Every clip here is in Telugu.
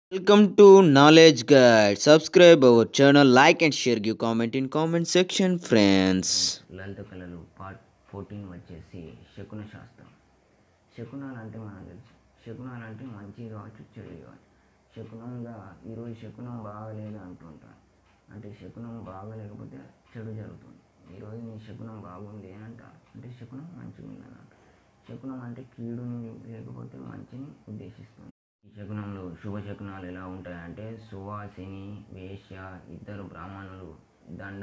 Welcome to Knowledge Guide. Subscribe our channel, like and share. Give comment in comment section, friends. లలిత కళలు పార్ట్ ఫోర్టీన్ వచ్చేసి శకున శాస్త్రం శకునాలు అంటే మనకు తెలుసు శకునాలు అంటే మంచి కావచ్చు చెడు కావచ్చు శకునంగా ఈరోజు శకునం బాగలేదు అంటుంటారు అంటే శకునం బాగలేకపోతే చెడు జరుగుతుంది ఈరోజు నీ శకునం బాగుంది అని అంటారు అంటే శకునం మంచిగా ఉందని అంటారు శకునం అంటే కీడుని లేకపోతే మంచిని ఉద్దేశిస్తుంది ఈ శకునంలో శుభ శకునాలు ఎలా ఉంటాయంటే సువాసిని వేశ్య ఇద్దరు బ్రాహ్మణులు దండ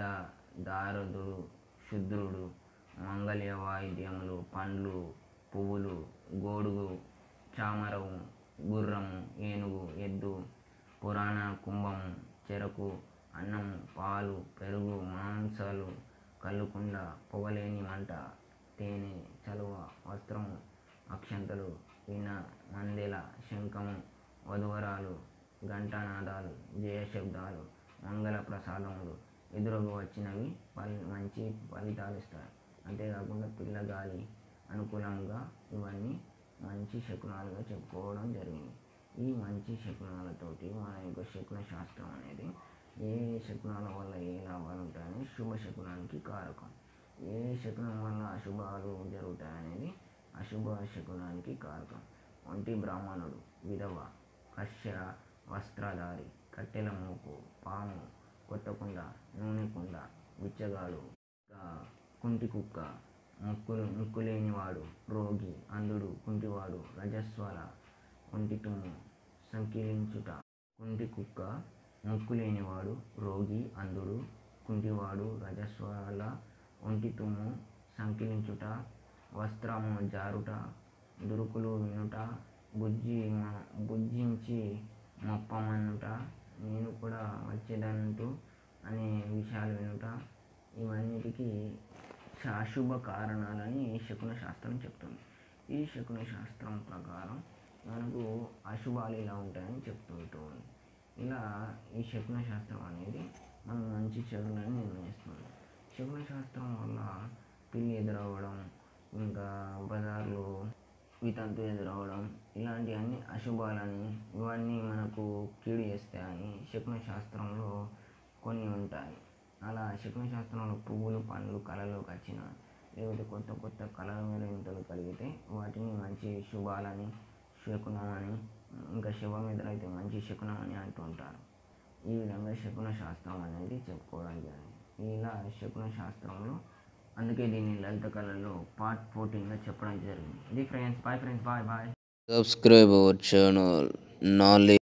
దారదుడు శుద్రుడు మంగళ వాయిద్యములు పండ్లు పువ్వులు గోడుగు చామరము గుర్రము ఏనుగు ఎద్దు పురాణ కుంభము చెరకు అన్నము పాలు పెరుగు మాంసాలు కల్లుకుండ పొగలేని మంట తేనె చలువ వస్త్రము అక్షంతలు వీణ మందెల శంఖము వధువరాలు ఘంటానాదాలు జయశబ్దాలు మంగళ ప్రసాదములు ఎదురుగా వచ్చినవి ఫలి మంచి ఫలితాలు ఇస్తాయి అంతేకాకుండా పిల్లగాలి అనుకూలంగా ఇవన్నీ మంచి శకునాలుగా చెప్పుకోవడం జరిగింది ఈ మంచి శకునాలతోటి మన యొక్క శకున శాస్త్రం అనేది ఏ శకునాల వల్ల ఏ లాభాలు ఉంటాయని శుభ శకునానికి కారకం ఏ శకునం వల్ల అశుభాలు జరుగుతాయనేది అశుభ శకునానికి కారకం ఒంటి బ్రాహ్మణుడు విధవ కశ్య వస్త్రధారి కట్టెల మూకు పాము కొట్టకుండ నూనె కుండ బిచ్చగాడు ఇంకా కుంటి కుక్క ముక్కులు ముక్కు లేనివాడు రోగి అంధుడు కుంటివాడు రజస్వల ఒంటి తుమ్ము సంకీలించుట కుంటి కుక్క ముక్కు లేనివాడు రోగి అంధుడు కుంటివాడు రజస్వల ఒంటి తుమ్ము సంకిలించుట వస్త్రము జారుట దురుకులు వినుట బుజ్జి మ- బుజ్జించి మొప్పమనుట నేను కూడా వచ్చేదంటూ అనే విషయాలు వినుట ఇవన్నిటికీ అశుభ కారణాలని శకున శాస్త్రం చెప్తుంది ఈ శకున శాస్త్రం ప్రకారం మనకు అశుభాలు ఇలా ఉంటాయని చెప్తుంటూ ఉంది ఇలా ఈ శకున శాస్త్రం అనేది మనం మంచి చెడులని నిర్ణయిస్తుంది శకున శాస్త్రం వల్ల పిల్లి ఎదురవ్వడం ఇంకా బజార్లో వితంతు ఎదురవ్వడం ఇలాంటి అన్ని అశుభాలని ఇవన్నీ మనకు కీడు చేస్తాయని శకున శాస్త్రంలో కొన్ని ఉంటాయి అలా శకున శాస్త్రంలో పువ్వులు పండ్లు కళలోకి వచ్చిన లేకపోతే కొత్త కొత్త కళల మీద ఇంతలు కలిగితే వాటిని మంచి శుభాలని శకునం అని ఇంకా శుభం ఎదురైతే మంచి శకునం అని అంటుంటారు ఈ విధంగా శకున శాస్త్రం అనేది చెప్పుకోవడం జరిగింది ఇలా శకున శాస్త్రంలో అందుకే దీన్ని లలిత కళల్లో పార్ట్ ఫోర్టీన్గా చెప్పడం జరిగింది ఇది friends bye friends bye bye Subscribe our channel, Knowledge.